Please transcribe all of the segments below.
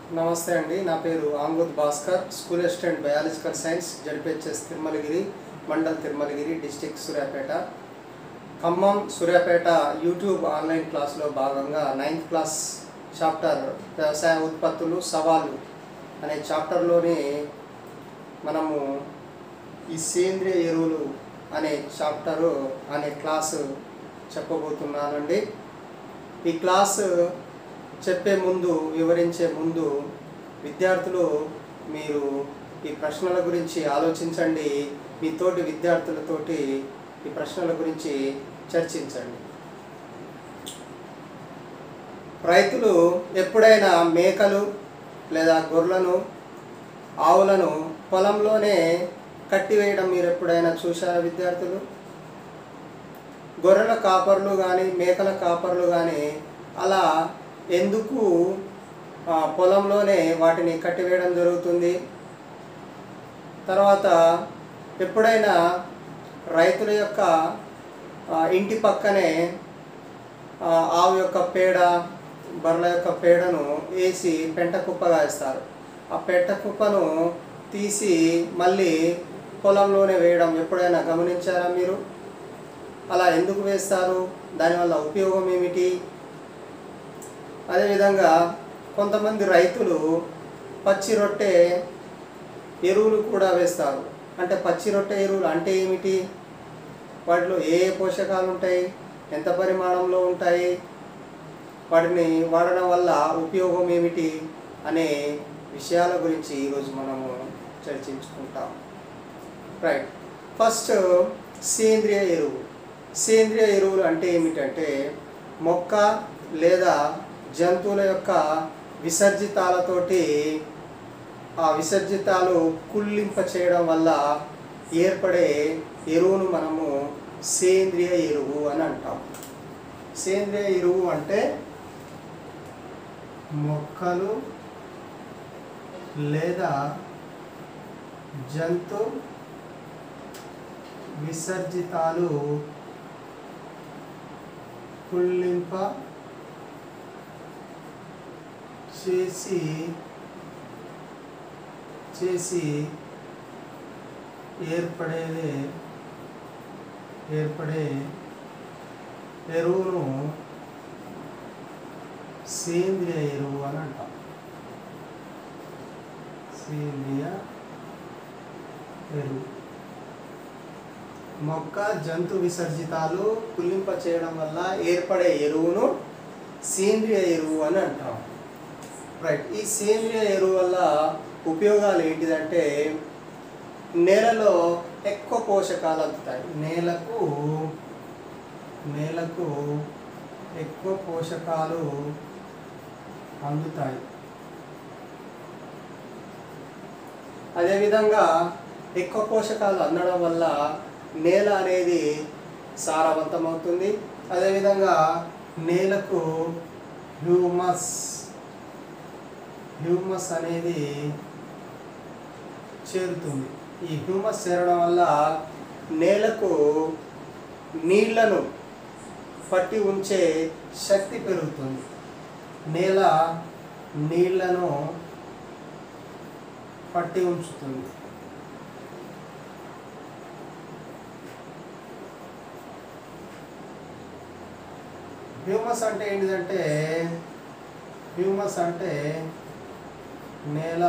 నమస్తే అండి నా పేరు Angud Bhaskar school assistant biological science ZPHS Tirumalagiri mandal Tirumalagiri district Suryapet Khammam Suryapet YouTube online క్లాస్లో భాగంగా నైన్త్ క్లాస్ చాప్టర్ వ్యవసాయ ఉత్పత్తులు సవాళ్ళు అనే చాప్టర్లోని మనము ఈ సేంద్రియ ఎరువులు అనే చాప్టరు అనే క్లాసు చెప్పబోతున్నానండి ఈ క్లాసు చెప్పే ముందు వివరించే ముందు విద్యార్థులు మీరు ఈ ప్రశ్నల గురించి ఆలోచించండి మీ తోటి విద్యార్థులతోటి ఈ ప్రశ్నల గురించి చర్చించండి రైతులు ఎప్పుడైనా మేకలు లేదా గొర్రెలను ఆవులను పొలంలోనే కట్టివేయడం మీరు ఎప్పుడైనా చూశారా విద్యార్థులు గొర్రెల కాపర్లు కానీ మేకల కాపర్లు కానీ అలా ఎందుకు ఆ, పొలంలోనే వాటిని కట్టివేయడం జరుగుతుంది తర్వాత ఎప్పుడైనా రైతుల యొక్క ఆ, ఇంటి పక్కనే ఆ, ఆవు యొక్క పేడ బర్రెల యొక్క పేడను వేసి పెంట కుప్పగా వేస్తారు ఆ పెంట కుప్పను తీసి మళ్ళీ పొలంలోనే వేయడం ఎప్పుడైనా గమనించారా మీరు అలా ఎందుకు వేస్తారు దానివల్ల ఉపయోగం ఏమిటి అదేవిధంగా కొంతమంది రైతులు పచ్చి రొట్టె ఎరువులు కూడా వేస్తారు అంటే పచ్చి రొట్టె ఎరువులు అంటే ఏమిటి వాటిలో ఏ ఏ పోషకాలు ఉంటాయి ఎంత పరిమాణంలో ఉంటాయి వాటిని వాడడం వల్ల ఉపయోగం ఏమిటి అనే విషయాల గురించి ఈరోజు మనము చర్చించుకుంటాం రైట్ ఫస్ట్ సేంద్రియ ఎరువు సేంద్రియ ఎరువులు అంటే ఏమిటంటే మొక్క లేదా జంతువుల యొక్క విసర్జితాలతోటి ఆ విసర్జితాలు కుళ్ళింప చేయడం వల్ల ఏర్పడే ఎరువును మనము సేంద్రియ ఎరువు అని అంటాం సేంద్రియ ఎరువు అంటే మొక్కలు లేదా జంతు విసర్జితాలు కుళ్ళింప చేసి చేసి ఏర్పడేదే ఏర్పడే ఎరువును సేంద్రియ ఎరువు అని అంటాం సేంద్రియ ఎరువు మొక్క జంతు విసర్జితాలు కులింప చేయడం వల్ల ఏర్పడే ఎరువును సేంద్రియ ఎరువు అని అంటాం రైట్ ఈ సేంద్రియ ఎరువు వల్ల ఉపయోగాలు ఏంటిదంటే నేలలో ఎక్కువ పోషకాలు అందుతాయి నేలకు నేలకు ఎక్కువ పోషకాలు అందుతాయి అదేవిధంగా ఎక్కువ పోషకాలు అందడం వల్ల నేల అనేది సారవంతమవుతుంది అదేవిధంగా నేలకు హ్యూమస్ హ్యూమస్ అనేది చేరుతుంది ఈ హ్యూమస్ చేరడం వల్ల నేలకు నీళ్లను పట్టి ఉంచే శక్తి పెరుగుతుంది నేల నీళ్లను పట్టి ఉంచుతుంది హ్యూమస్ అంటే ఏంటిదంటే హ్యూమస్ అంటే నేల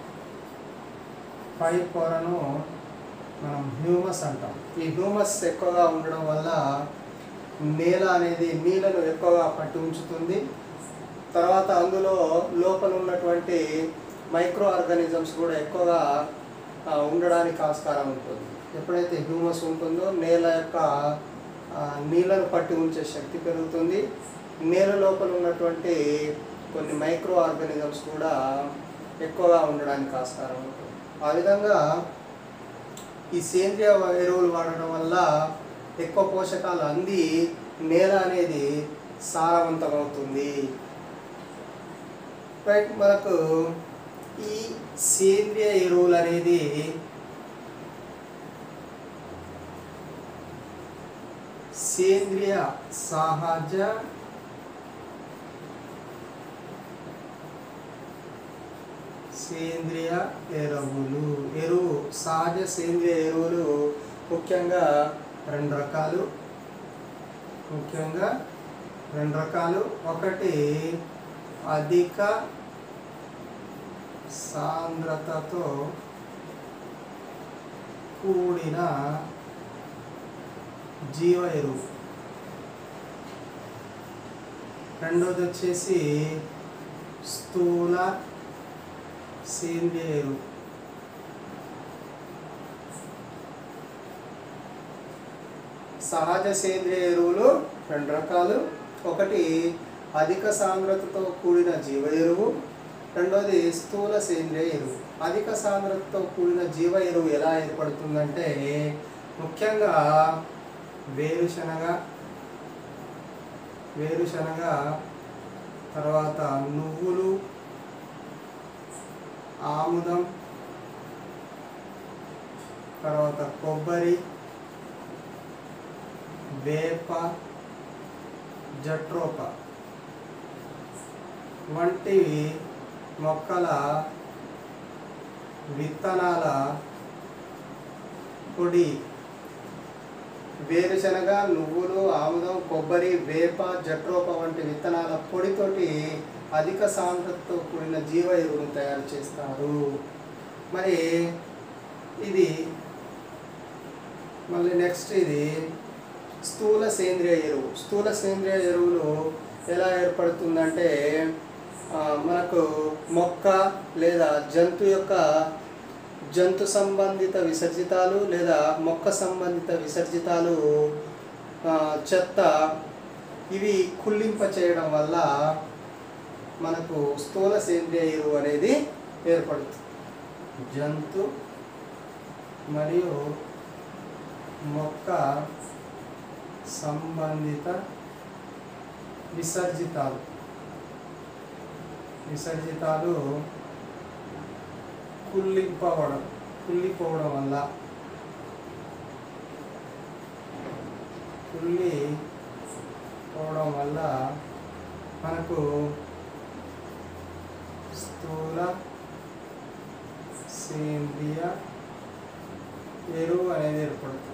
పై పొరను మనం హ్యూమస్ అంటాం ఈ హ్యూమస్ ఎక్కువగా ఉండడం వల్ల నేల అనేది నీళ్ళను ఎక్కువగా పట్టి ఉంచుతుంది తర్వాత అందులో లోపల ఉన్నటువంటి మైక్రో ఆర్గానిజమ్స్ కూడా ఎక్కువగా ఆ, ఉండడానికి ఆస్కారం ఉంటుంది ఎప్పుడైతే హ్యూమస్ ఉంటుందో నేల యొక్క ఆ, నీళ్ళను పట్టి ఉంచే శక్తి పెరుగుతుంది నేల లోపల ఉన్నటువంటి కొన్ని మైక్రో ఆర్గానిజమ్స్ కూడా ఎక్కువగా ఉండడానికి ఆస్కారం ఉంటుంది ఆ విధంగా ఈ సేంద్రియ ఎరువులు వాడడం వల్ల ఎక్కువ పోషకాలు అంది నేల అనేది సారవంతమవుతుంది రైట్ మనకు ఈ సేంద్రియ ఎరువులు అనేది సేంద్రియ సహజ సేంద్రియ ఎరువులు ఎరువు సహజ సేంద్రియ ఎరువులు ముఖ్యంగా రెండు రకాలు ముఖ్యంగా రెండు రకాలు ఒకటి అధిక సాంద్రతతో కూడిన జీవ ఎరువు రెండోది వచ్చేసి స్థూల సేంద్రియ ఎరువు సహజ సేంద్రియ ఎరువులు రెండు రకాలు ఒకటి అధిక సాంద్రతతో కూడిన జీవ ఎరువు రెండోది స్థూల సేంద్రియ ఎరువు అధిక సాంద్రతతో కూడిన జీవ ఎరువు ఎలా ఏర్పడుతుందంటే ముఖ్యంగా వేరుశనగ వేరుశనగ తర్వాత నువ్వులు ఆముదం తర్వాత కొబ్బరి వేప జట్రోప వంటి మొక్కల విత్తనాల పొడి వేరుశనగ నువ్వులు ఆముదం కొబ్బరి వేప జట్రోప వంటి విత్తనాల పొడితోటి అధిక సాంద్రతతో కూడిన జీవ ఎరువును తయారు చేస్తారు మరి ఇది మళ్ళీ నెక్స్ట్ ఇది స్థూల సేంద్రియ ఎరువు స్థూల సేంద్రియ ఎరువులు ఎలా ఏర్పడుతుందంటే ఆ, మనకు మొక్క లేదా జంతు యొక్క జంతు సంబంధిత విసర్జితాలు లేదా మొక్క సంబంధిత విసర్జితాలు ఆ, చెత్త ఇవి కుళ్ళింప చేయడం వల్ల మనకు స్థూల సేంద్రియ ఎరువు అనేది ఏర్పడుతుంది జంతు మరియు మొక్క సంబంధిత విసర్జితాలు విసర్జితాలు కుళ్ళింపవడం కుళ్ళిపోవడం వల్ల కుళ్ళి పోవడం వల్ల మనకు స్థూల సేంద్రియ ఎరువు అనేది ఏర్పడుతుంది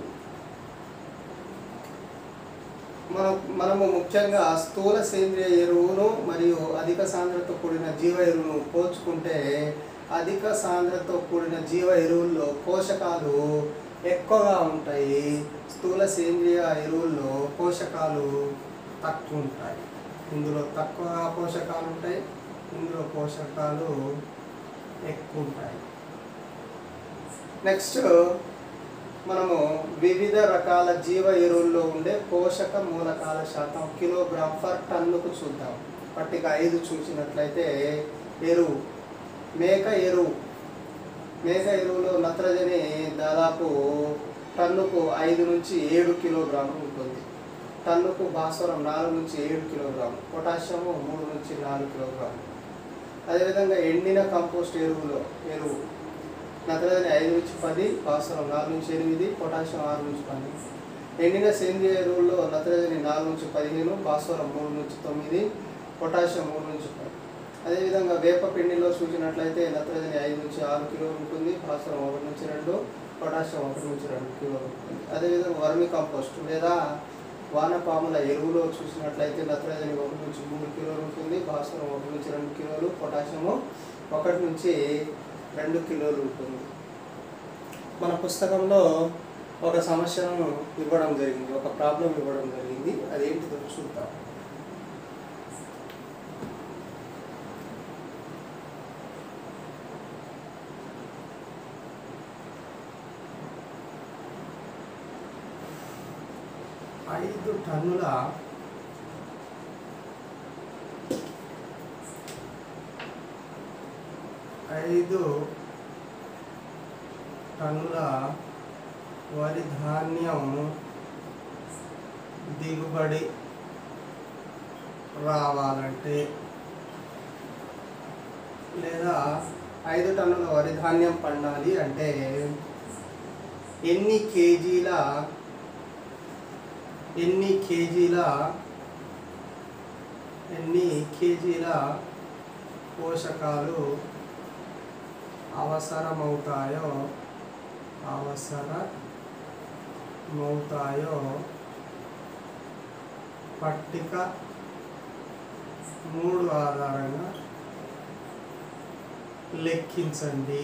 మనం మనము ముఖ్యంగా స్థూల సేంద్రియ ఎరువును మరియు అధిక సాంద్రత కూడిన జీవ ఎరువును పోల్చుకుంటే అధిక సాంద్రతతో కూడిన జీవ ఎరువుల్లో పోషకాలు ఎక్కువగా ఉంటాయి స్థూల సేంద్రియ ఎరువుల్లో పోషకాలు తక్కువ ఉంటాయి ఇందులో తక్కువగా పోషకాలు ఉంటాయి ఇందులో పోషకాలు ఎక్కువ ఉంటాయి నెక్స్ట్ మనము వివిధ రకాల జీవ ఎరువుల్లో ఉండే పోషక మూలకాల శాతం కిలోగ్రామ్ ఫర్ టన్నుకు చూద్దాం పట్టిక ఐదు చూసినట్లయితే ఎరువు మేక ఎరువు మేక ఎరువులో నత్రజని దాదాపు టన్నుకు ఐదు నుంచి ఏడు కిలోగ్రాములు ఉంటుంది టన్నుకు భాస్వరం నాలుగు నుంచి ఏడు కిలోగ్రాములు పొటాషియము మూడు నుంచి నాలుగు కిలోగ్రాములు అదేవిధంగా ఎండిన కంపోస్ట్ ఎరువులో ఎరువు నత్రజని ఐదు నుంచి పది భాస్వరం నాలుగు నుంచి ఎనిమిది పొటాషియం ఆరు నుంచి పది ఎండిన సేంద్రియ ఎరువుల్లో నత్రజని నాలుగు నుంచి పదిహేను భాస్వరం మూడు నుంచి తొమ్మిది పొటాషియం మూడు నుంచి పది అదేవిధంగా వేప పిండిలో చూసినట్లయితే నత్రజని ఐదు నుంచి ఆరు కిలోలు ఉంటుంది భాస్వరం ఒకటి నుంచి రెండు పొటాషియం ఒకటి నుంచి రెండు కిలోలు ఉంటుంది అదేవిధంగా వర్మి కంపోస్ట్ లేదా వానపాముల ఎరువులో చూసినట్లయితే నత్రజని ఒకటి నుంచి మూడు కిలోలు ఉంటుంది భాస్వరం ఒకటి నుంచి రెండు కిలోలు పొటాషియము ఒకటి నుంచి రెండు కిలోలు ఉంటుంది మన పుస్తకంలో ఒక సమస్యను ఇవ్వడం జరిగింది ఒక ప్రాబ్లం ఇవ్వడం జరిగింది అదేంటిదో చూద్దాం ఐదు టన్నుల ఐదు టన్నుల వరి ధాన్యం దిగుబడి రావాలంటే లేదా ఐదు టన్నుల వరి ధాన్యం పండాలి అంటే ఎన్ని కేజీల ఎన్ని కేజీల ఎన్ని కేజీల పోషకాలు అవసరమవుతాయో అవసరమవుతాయో పట్టిక మూడు ఆధారంగా లెక్కించండి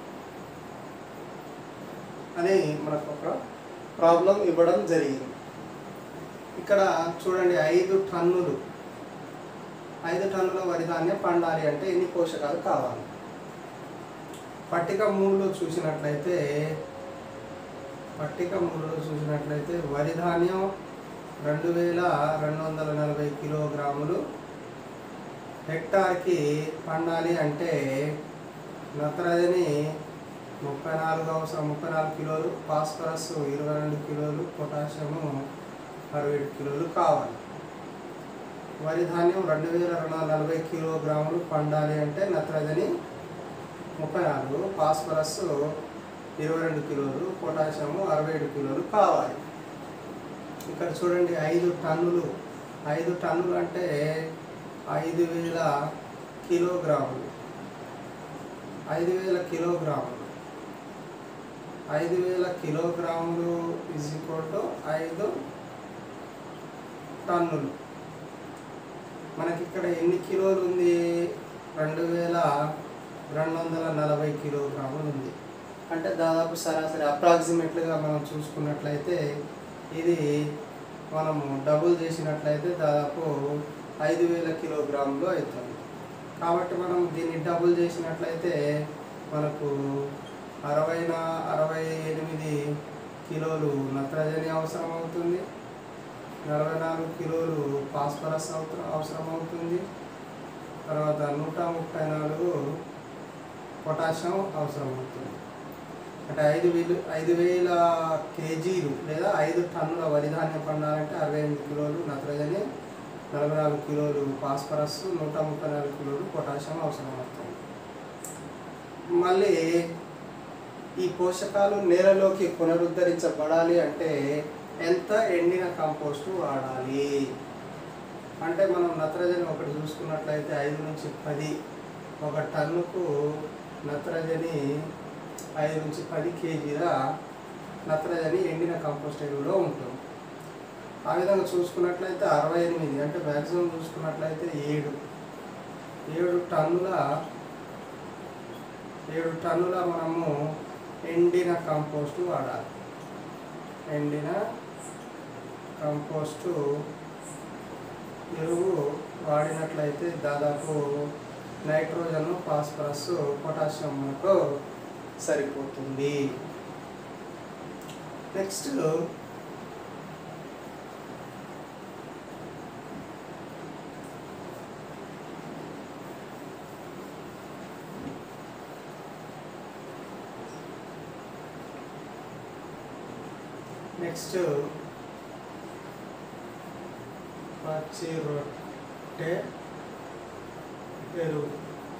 అని మనకు ఒక ప్రాబ్లం ఇవ్వడం జరిగింది ఇక్కడ చూడండి ఐదు టన్నులు ఐదు టన్నుల వరి ధాన్యం పండాలి అంటే ఎన్ని పోషకాలు కావాలి పట్టిక మూడులో చూసినట్లయితే పట్టిక మూడులో చూసినట్లయితే వరి ధాన్యం రెండు వేల రెండు వందల నలభై కిలోగ్రాములు హెక్టార్కి పండాలి అంటే నత్రజని ముప్పై నాలుగు అవసరం ముప్పై నాలుగు కిలోలు ఫాస్ఫరస్ ఇరవై రెండు కిలోలు పొటాషియము అరవై ఏడు కిలోలు కావాలి వరి ధాన్యం రెండు వేల రెండు వందల నలభై కిలోగ్రాములు పండాలి అంటే నత్రజని ముప్పై నాలుగు ఫాస్ఫరస్ ఇరవై రెండు కిలోలు పొటాషియము అరవై ఏడు కిలోలు కావాలి ఇక్కడ చూడండి ఐదు టన్నులు ఐదు టన్నులు అంటే ఐదు వేల కిలోగ్రాములు ఐదు వేల కిలోగ్రాములు ఐదు వేల కిలోగ్రాములు ఈజ్ ఈక్వల్ టు ఐదు టన్నులు మనకి ఇక్కడ ఎన్ని కిలోలు ఉంది రెండు వేల రెండు వందల నలభై కిలోగ్రాములు ఉంది అంటే దాదాపు సరాసరి అప్రాక్సిమేట్లీగా మనం చూసుకున్నట్లయితే ఇది మనము డబుల్ చేసినట్లయితే దాదాపు ఐదు వేల కిలోగ్రాములు అవుతుంది కాబట్టి మనం దీన్ని డబుల్ చేసినట్లయితే మనకు అరవై నా అరవై ఎనిమిది కిలోలు నత్రజని అవసరం అవుతుంది నలభై నాలుగు కిలోలు ఫాస్ఫరస్ అవసరం అవసరం అవుతుంది తర్వాత నూట ముప్పై నాలుగు పొటాషియం అవసరం అవుతుంది అంటే ఐదు వేలు ఐదు వేల కేజీలు లేదా ఐదు టన్నుల వరి ధాన్యం పండాలంటే అరవై ఎనిమిది కిలోలు నత్రజని నలభై నాలుగు కిలోలు ఫాస్ఫరస్ నూట ముప్పై నాలుగు కిలోలు పొటాషియం అవసరం అవుతుంది మళ్ళీ ఈ పోషకాలు నేలలోకి పునరుద్ధరించబడాలి అంటే ఎంత ఎండిన కంపోస్టు వాడాలి అంటే మనం నత్రజని ఒకటి చూసుకున్నట్లయితే ఐదు నుంచి పది ఒక టన్నుకు నత్రజని ఐదు నుంచి పది కేజీల నత్రజని ఎండిన కంపోస్ట్ ఎరువులో ఉంటుంది ఆ విధంగా చూసుకున్నట్లయితే అరవై ఎనిమిది అంటే మ్యాక్సిమం చూసుకున్నట్లయితే ఏడు ఏడు టన్నుల ఏడు టన్నుల మనము ఎండిన కంపోస్టు వాడాలి ఎండిన కంపోస్టు ఎరువు వాడినట్లయితే దాదాపు నైట్రోజన్ ఫాస్ఫరస్ పొటాషియం మనకు సరిపోతుంది నెక్స్ట్ నెక్స్ట్ పచ్చి రొట్టె ఎరువు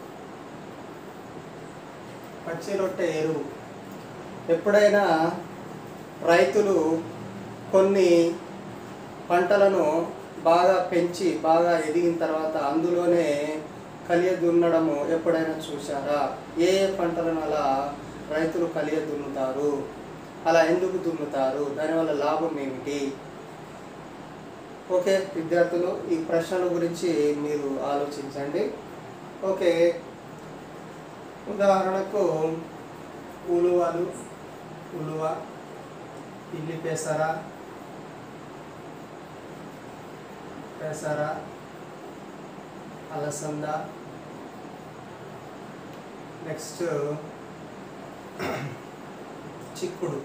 పచ్చి రొట్టె ఎరువు ఎప్పుడైనా రైతులు కొన్ని పంటలను బాగా పెంచి బాగా ఎదిగిన తర్వాత అందులోనే కలియ దున్నడము ఎప్పుడైనా చూసారా ఏ ఏ పంటలను అలా రైతులు కలియ దున్నుతారు అలా ఎందుకు దున్నుతారు దానివల్ల లాభం ఏమిటి ఓకే విద్యార్థులు ఈ ప్రశ్నల గురించి మీరు ఆలోచించండి ఓకే ఉదాహరణకు ఉలువలు ఉలువ ఇల్లి పెసర పెసర అలసంద నెక్స్ట్ చిక్కుడు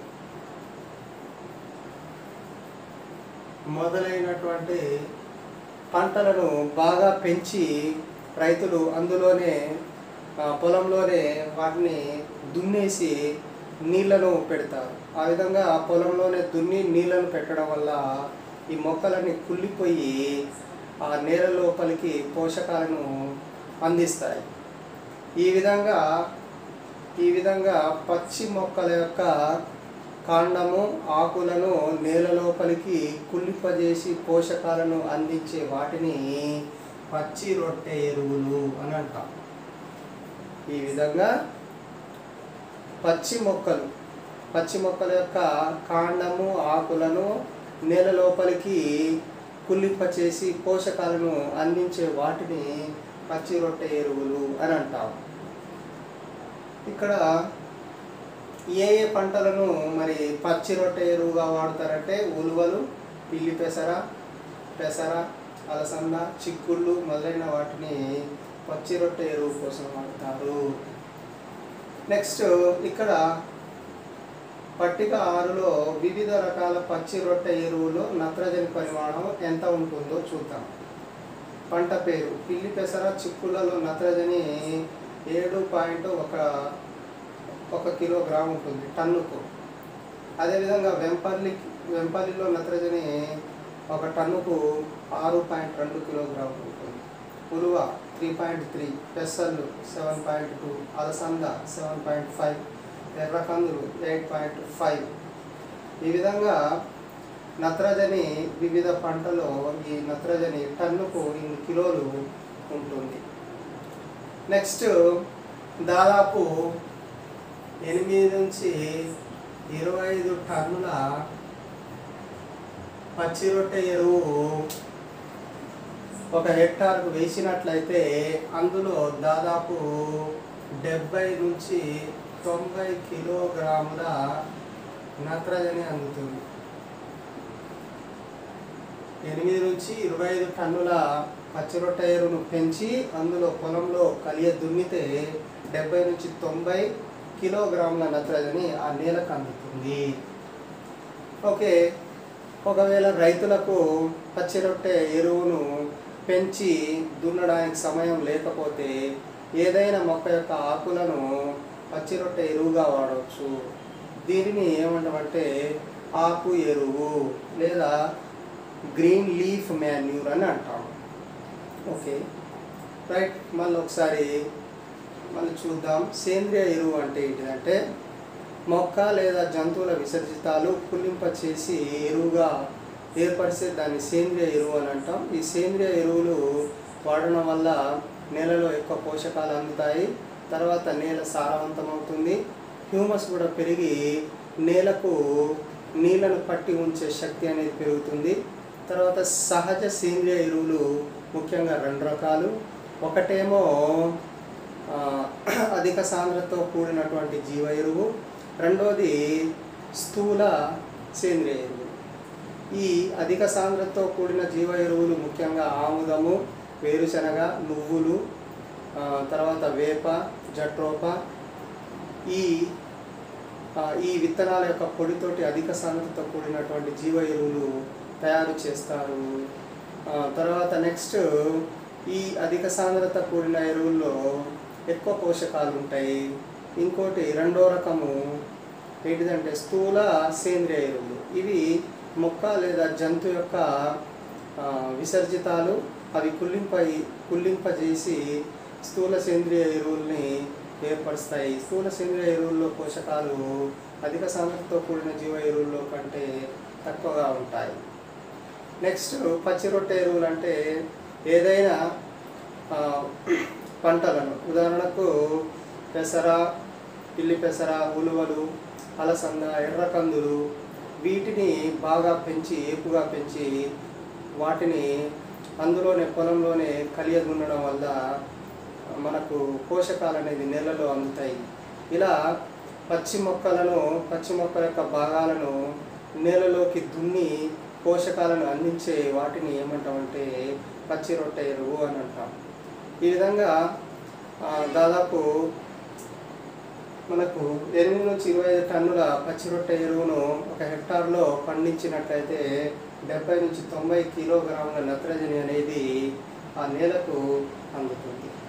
మొదలైనటువంటి పంటలను బాగా పెంచి రైతులు అందులోనే ఆ, పొలంలోనే వాటిని దున్నేసి నీళ్లను పెడతారు ఆ విధంగా పొలంలోనే దున్ని నీళ్లను పెట్టడం వల్ల ఈ మొక్కలన్నీ కుళ్ళిపోయి ఆ నేల లోపలికి పోషకాలను అందిస్తాయి ఈ విధంగా ఈ విధంగా పచ్చి మొక్కల యొక్క కాండము ఆకులను నేల లోపలికి కుళ్ళింపజేసి పోషకాలను అందించే వాటిని పచ్చి రొట్టె ఎరువులు అని అంటాం ఈ విధంగా పచ్చి మొక్కలు పచ్చి మొక్కల యొక్క కాండము ఆకులను నేల లోపలికి కుళ్ళింపచేసి పోషకాలను అందించే వాటిని పచ్చి రొట్టె ఎరువులు అని అంటాం ఇక్కడ ఏ ఏ పంటలను మరి పచ్చి రొట్టె ఎరువుగా వాడతారంటే ఉలువలు పిల్లి పెసర పెసర అలసంద చిక్కుళ్ళు మొదలైన వాటిని పచ్చి రొట్టె ఎరువు కోసం వాడతారు నెక్స్ట్ ఇక్కడ పట్టిక ఆరులో వివిధ రకాల పచ్చి రొట్టె ఎరువులు నత్రజని పరిమాణం ఎంత ఉంటుందో చూద్దాం పంట పేరు పిల్లి పెసర చిక్కులలో నత్రజని ఏడు పాయింట్ ఒక ఒక కిలోగ్రామ్ ఉంటుంది టన్నుకు అదేవిధంగా వెంపల్లి వెంపల్లిలో నత్రజని ఒక టన్నుకు ఆరు పాయింట్ రెండు కిలోగ్రాములు ఉంటుంది ఉలువ త్రీ పాయింట్ త్రీ పెసర్లు సెవెన్ పాయింట్ టూ అలసంద సెవెన్ పాయింట్ ఫైవ్ ఎర్రకందులు ఎయిట్ పాయింట్ ఫైవ్ ఈ విధంగా నత్రజని వివిధ పంటలో ఈ నత్రజని టన్నుకు ఇన్ని కిలోలు ఉంటుంది నెక్స్ట్ దాదాపు ఎనిమిది నుంచి ఇరవై ఐదు టన్నుల పచ్చి రొట్టె ఎరువు ఒక హెక్టార్కు వేసినట్లయితే అందులో దాదాపు డెబ్బై నుంచి తొంభై కిలోగ్రాముల నత్రజని అందుతుంది ఎనిమిది నుంచి ఇరవై ఐదు టన్నుల పచ్చి రొట్టె ఎరువును పెంచి అందులో పొలంలో కలియ దున్నితే డెబ్బై నుంచి తొంభై కిలోగ్రాముల నత్రజని ఆ నేలకు అందుతుంది ఓకే ఒకవేళ రైతులకు పచ్చి రొట్టె ఎరువును పెంచి దున్నడానికి సమయం లేకపోతే ఏదైనా మొక్క యొక్క ఆకులను పచ్చి రొట్టె ఎరువుగా వాడవచ్చు దీనిని ఏమంటామంటే ఆకు ఎరువు లేదా గ్రీన్ లీఫ్ మాన్యూర్ అని అంటాం ఓకే రైట్ మళ్ళీ ఒకసారి మళ్ళీ చూద్దాం సేంద్రియ ఎరువు అంటే ఏంటిదంటే మొక్క లేదా జంతువుల విసర్జితాలు కుళ్ళింప చేసి ఎరువుగా ఏర్పరిస్తే దాన్ని సేంద్రియ ఎరువు అని అంటాం ఈ సేంద్రియ ఎరువులు వాడడం వల్ల నేలలో ఎక్కువ పోషకాలు అందుతాయి తర్వాత నేల సారవంతం అవుతుంది హ్యూమస్ కూడా పెరిగి నేలకు నీళ్ళను పట్టి ఉంచే శక్తి అనేది పెరుగుతుంది తర్వాత సహజ సేంద్రియ ఎరువులు ముఖ్యంగా రెండు రకాలు ఒకటేమో ఆ, అధిక సాంద్రతతో కూడినటువంటి జీవ ఎరువు రెండోది స్థూల సేంద్రియ ఎరువు ఈ అధిక సాంద్రతతో కూడిన జీవ ఎరువులు ముఖ్యంగా ఆముదము వేరుశనగ నువ్వులు ఆ, తర్వాత వేప జట్రోప ఈ ఆ, ఈ విత్తనాల యొక్క పొడితోటి అధిక సాంద్రతతో కూడినటువంటి జీవ ఎరువులు తయారు చేస్తారు ఆ, తర్వాత నెక్స్ట్ ఈ అధిక సాంద్రత కూడిన ఎరువుల్లో ఎక్కువ పోషకాలు ఉంటాయి ఇంకోటి రెండో రకము ఏంటిదంటే స్థూల సేంద్రియ ఎరువులు ఇవి మొక్క లేదా జంతు యొక్క ఆ, విసర్జితాలు అవి కుళ్ళింప కుళ్ళింపజేసి స్థూల సేంద్రియ ఎరువుల్ని ఏర్పరుస్తాయి స్థూల సేంద్రియ ఎరువుల్లో పోషకాలు అధిక సాంద్రతతో కూడిన జీవ ఎరువుల్లో కంటే తక్కువగా ఉంటాయి నెక్స్ట్ పచ్చి రొట్టె ఎరువులు అంటే ఏదైనా ఆ, పంటలను ఉదాహరణకు పెసర పిల్లి పెసర ఉలువలు అలసంద ఎర్రకందులు వీటిని బాగా పెంచి ఏపుగా పెంచి వాటిని అందులోనే పొలంలోనే కలియ దున్నడం వల్ల మనకు పోషకాలు అనేది నేలలో అందుతాయి ఇలా పచ్చి మొక్కలను పచ్చి మొక్కల యొక్క భాగాలను నేలలోకి దున్ని పోషకాలను అందించే వాటిని ఏమంటామంటే పచ్చి రొట్టె ఎరువు అని అంటాం ఈ విధంగా ఆ, దాదాపు మనకు ఎనిమిది నుంచి ఇరవై ఐదు టన్నుల పచ్చి రొట్టె ఎరువును ఒక హెక్టార్లో పండించినట్లయితే డెబ్బై నుంచి తొంభై కిలోగ్రాముల నత్రజని అనేది ఆ నేలకు అందుతుంది